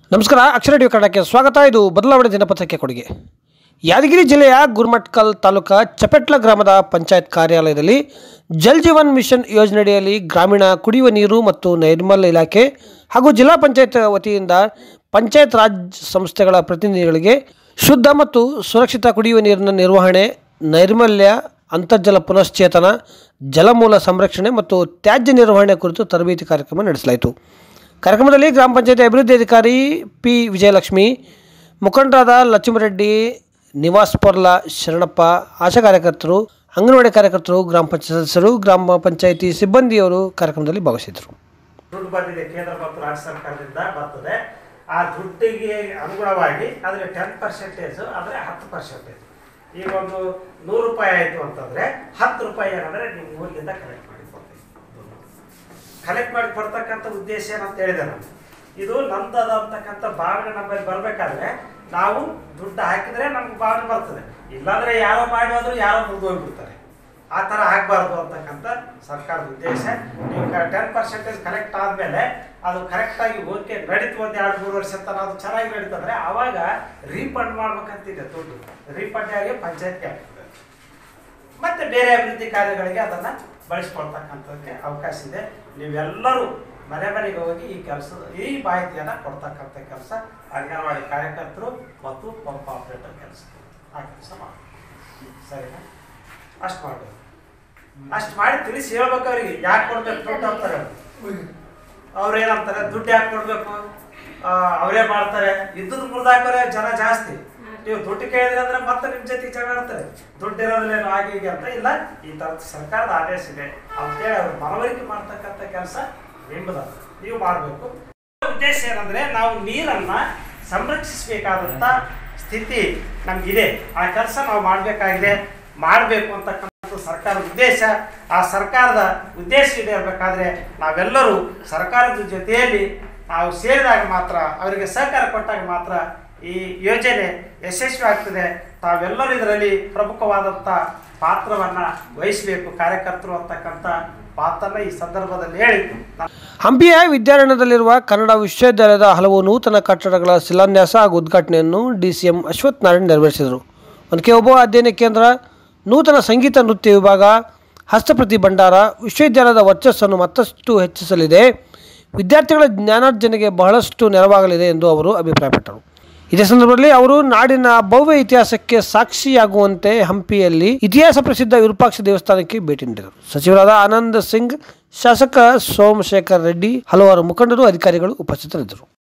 ನಮಸ್ಕಾರ ಅಕ್ಷರ ಟಿವಿ ಕನ್ನಡಕ್ಕೆ ಸ್ವಾಗತ ಇದು ಬದಲಾವಣೆ ದಿನಪತ್ರಿಕೆ ಕೊಡುಗೆ ಯಾದಗಿರಿ ಜಿಲ್ಲೆಯ ಗುರ್ಮಟ್ಕಲ್ ತಾಲೂಕಾ ಚಪೆಟ್ಲ ಗ್ರಾಮದ ಪಂಚಾಯತ್ ಕಾರ್ಯಾಲಯದಲ್ಲಿ ಜಲ್ ಜೀವನ್ ಮಿಷನ್ ಯೋಜನೆಯಡಿಯಲ್ಲಿ ಗ್ರಾಮೀಣ ಕುಡಿಯುವ ನೀರು ಮತ್ತು ನೈರ್ಮಲ್ಯ ಇಲಾಖೆ ಹಾಗೂ ಜಿಲ್ಲಾ ಪಂಚಾಯತ್ ವತಿಯಿಂದ ಪಂಚಾಯತ್ ರಾಜ್ ಸಂಸ್ಥೆಗಳ ಪ್ರತಿನಿಧಿಗಳಿಗೆ ಶುದ್ಧ ಮತ್ತು ಸುರಕ್ಷಿತ ಕುಡಿಯುವ ನೀರಿನ ನಿರ್ವಹಣೆ ನೈರ್ಮಲ್ಯ ಅಂತರ್ಜಲ ಪುನಶ್ಚೇತನ ಜಲಮೂಲ ಸಂರಕ್ಷಣೆ ಮತ್ತು ತ್ಯಾಜ್ಯ ನಿರ್ವಹಣೆ ಕುರಿತು ತರಬೇತಿ ಕಾರ್ಯಕ್ರಮ ನಡೆಸಲಾಯಿತು ಕಾರ್ಯಕ್ರಮದಲ್ಲಿ ಗ್ರಾಮ ಪಂಚಾಯತಿ ಅಭಿವೃದ್ಧಿ ಅಧಿಕಾರಿ ಪಿ ವಿಜಯಲಕ್ಷ್ಮಿ ಮುಖಂಡರಾದ ಲಕ್ಷ್ಮರೆಡ್ಡಿ ನಿವಾಸ್ ಪೊರ್ಲ ಶರಣಪ್ಪ ಆಶಾ ಕಾರ್ಯಕರ್ತರು ಅಂಗನವಾಡಿ ಕಾರ್ಯಕರ್ತರು ಗ್ರಾಮ ಪಂಚಾಯತ್ ಸದಸ್ಯರು ಗ್ರಾಮ ಪಂಚಾಯತಿ ಸಿಬ್ಬಂದಿಯವರು ಕಾರ್ಯಕ್ರಮದಲ್ಲಿ ಭಾಗವಹಿಸಿದರು ದುಡ್ಡು ಬಂದಿದೆ ಕೇಂದ್ರ ಮತ್ತು ರಾಜ್ಯ ಸರ್ಕಾರದಿಂದ ಬರ್ತದೆ ಆ ದುಡ್ಡಿಗೆ ಅನುಗುಣವಾಗಿ ಆದರೆ ಟೆನ್ ಪರ್ಸೆಂಟೇಜ್ ಆದರೆ ಹತ್ತು ಪರ್ಸೆಂಟೇಜ್ ಈಗ ಒಂದು ನೂರು ರೂಪಾಯಿ ಆಯಿತು ಅಂತಂದರೆ ಹತ್ತು ರೂಪಾಯಿ ಏನಂದರೆ ನೀವು ಊರಿನಿಂದ ಕಲೆಕ್ಟ್ ಮಾಡಿ ಕೊಡ್ತೀವಿ ಕಲೆಕ್ಟ್ ಮಾಡಿ ಕೊಡ್ತಕ್ಕಂಥ ಉದ್ದೇಶ ಏನಂತ ಹೇಳಿದೆ ನಾನು ಇದು ನಂದದ ಅಂತಕ್ಕಂಥ ಭಾವನೆ ನಮ್ಮಲ್ಲಿ ಬರಬೇಕಾದ್ರೆ ನಾವು ದುಡ್ಡು ಹಾಕಿದ್ರೆ ನಮ್ಗೆ ಭಾವನೆ ಬರ್ತದೆ ಇಲ್ಲಾಂದ್ರೆ ಯಾರೋ ಮಾಡಿ ಹೋದ್ರು ಯಾರೋ ದುಡ್ಡು ಹೋಗ್ಬಿಡ್ತಾರೆ ಆ ಥರ ಆಗಬಾರ್ದು ಅಂತಕ್ಕಂಥ ಸರ್ಕಾರದ ಉದ್ದೇಶ ನೀವು ಟೆನ್ ಪರ್ಸೆಂಟೇಜ್ ಕಲೆಕ್ಟ್ ಆದಮೇಲೆ ಅದು ಕರೆಕ್ಟಾಗಿ ಓಕೆ ನಡೀತು ಒಂದು ಎರಡು ಮೂರು ವರ್ಷ ತನಕ ಅದು ಚೆನ್ನಾಗಿ ನಡೀತಂದ್ರೆ ಆವಾಗ ರೀಫಂಡ್ ಮಾಡ್ಬೇಕಂತಿದೆ ದುಡ್ಡು ರೀಫಂಡ್ ಆಗಿ ಪಂಚಾಯತ್ಗೆ ಆಗ್ತದೆ ಮತ್ತೆ ಬೇರೆ ಅಭಿವೃದ್ಧಿ ಕಾರ್ಯಗಳಿಗೆ ಅದನ್ನು ಬಳಸ್ಕೊಳ್ತಕ್ಕಂಥದ್ದಕ್ಕೆ ಅವಕಾಶ ಇದೆ ನೀವೆಲ್ಲರೂ ಮನೆ ಮನೆಗೆ ಹೋಗಿ ಈ ಕೆಲಸದ ಈ ಮಾಹಿತಿಯನ್ನು ಕೊಡ್ತಕ್ಕಂಥ ಕೆಲಸ ಅಂಗನವಾಡಿ ಕಾರ್ಯಕರ್ತರು ಮತ್ತು ಪಂಪ್ ಆಪರೇಟರ್ ಕೆಲಸ ಆ ಕೆಲಸ ಮಾಡಿ ಸರಿನಾ ಅಷ್ಟು ಮಾಡಬೇಕು ಅಷ್ಟು ಮಾಡಿ ತಿಳಿಸಿ ಹೇಳ್ಬೇಕು ಅವ್ರಿಗೆ ಯಾಕೆ ಕೊಡ್ಬೇಕು ದುಡ್ಡು ಅಂತಾರೆ ಅವ್ರು ಏನಂತಾರೆ ದುಡ್ಡು ಯಾಕೆ ಕೊಡ್ಬೇಕು ಆ, ಅವರೇ ಮಾಡ್ತಾರೆ ಇದ್ದದ್ದು ಮುರಿದಾಕೋರೆ ಜನ ಜಾಸ್ತಿ ನೀವು ದುಡ್ಡು ಕೇಳಿದ್ರೆ ಅಂದ್ರೆ ಮತ್ತೆ ನಿಮ್ ಜೊತೆಗೆ ಜಗಳ ಆಡ್ತಾರೆ ದುಡ್ಡು ಇರೋದಿಲ್ಲೇನು ಹಾಗೆ ಹೀಗೆ ಅಂತ ಇಲ್ಲ ಈ ತರದ ಸರ್ಕಾರದ ಆದೇಶ ಇದೆ ಅಂತೇಳಿ ಅವ್ರು ಮನವರಿಕೆ ಮಾಡ್ತಕ್ಕಂಥ ಕೆಲಸ ನಿಮ್ಮದ ನೀವು ಮಾಡಬೇಕು ಉದ್ದೇಶ ಏನಂದ್ರೆ ನಾವು ನೀರನ್ನ ಸಂರಕ್ಷಿಸಬೇಕಾದಂತ ಸ್ಥಿತಿ ನಮ್ಗಿದೆ ಆ ಕೆಲಸ ನಾವು ಮಾಡಬೇಕಾಗಿದೆ ಮಾಡಬೇಕು ಅಂತಕ್ಕಂಥ ಸರ್ಕಾರದ ಉದ್ದೇಶ ಆ ಸರ್ಕಾರದ ಉದ್ದೇಶ ಇರಬೇಕಾದ್ರೆ ನಾವೆಲ್ಲರೂ ಸರ್ಕಾರದ ಜೊತೆಯಲ್ಲಿ ನಾವು ಸೇರಿದಾಗ ಮಾತ್ರ ಅವರಿಗೆ ಸಹಕಾರ ಕೊಟ್ಟಾಗ ಮಾತ್ರ ಈ ಯೋಜನೆ ಯಶಸ್ವಿ ಆಗ್ತದೆ ತಾವೆಲ್ಲರೂ ಇದರಲ್ಲಿ ಪ್ರಮುಖವಾದಂಥ ಪಾತ್ರವನ್ನ ವಹಿಸಬೇಕು ಕಾರ್ಯಕರ್ತರು ಅಂತಕ್ಕಂಥ ಮಾತನ್ನ ಈ ಸಂದರ್ಭದಲ್ಲಿ ಹೇಳಿ ನಾನು ಹಂಪಿಯ ವಿದ್ಯಾರಣ್ಯದಲ್ಲಿರುವ ಕನ್ನಡ ವಿಶ್ವವಿದ್ಯಾಲಯದ ಹಲವು ನೂತನ ಕಟ್ಟಡಗಳ ಶಿಲಾನ್ಯಾಸ ಹಾಗೂ ಉದ್ಘಾಟನೆಯನ್ನು D C M Ashwath Narayan ನೆರವೇರಿಸಿದರು ಒನಕೆ ಒಬ್ಬ ಅಧ್ಯಯನ ಕೇಂದ್ರ ನೂತನ ಸಂಗೀತ ನೃತ್ಯ ವಿಭಾಗ ಹಸ್ತಪ್ರತಿ ಭಂಡಾರ ವಿಶ್ವವಿದ್ಯಾಲಯದ ವರ್ಚಸ್ಸನ್ನು ಮತ್ತಷ್ಟು ಹೆಚ್ಚಿಸಲಿದೆ ವಿದ್ಯಾರ್ಥಿಗಳ ಜ್ಞಾನಾರ್ಜನೆಗೆ ಬಹಳಷ್ಟು ನೆರವಾಗಲಿದೆ ಎಂದು ಅವರು ಅಭಿಪ್ರಾಯಪಟ್ಟರು ಇದೇ ಸಂದರ್ಭದಲ್ಲಿ ಅವರು ನಾಡಿನ ಭವ್ಯ ಇತಿಹಾಸಕ್ಕೆ ಸಾಕ್ಷಿಯಾಗುವಂತೆ ಹಂಪಿಯಲ್ಲಿ ಇತಿಹಾಸ ಪ್ರಸಿದ್ಧ ವಿರೂಪಾಕ್ಷ ದೇವಸ್ಥಾನಕ್ಕೆ ಭೇಟಿ ನೀಡಿದರು ಸಚಿವರಾದ ಆನಂದ್ ಸಿಂಗ್ ಶಾಸಕ ಸೋಮಶೇಖರ್ ರೆಡ್ಡಿ ಹಲವಾರು ಮುಖಂಡರು ಅಧಿಕಾರಿಗಳು ಉಪಸ್ಥಿತರಿದ್ದರು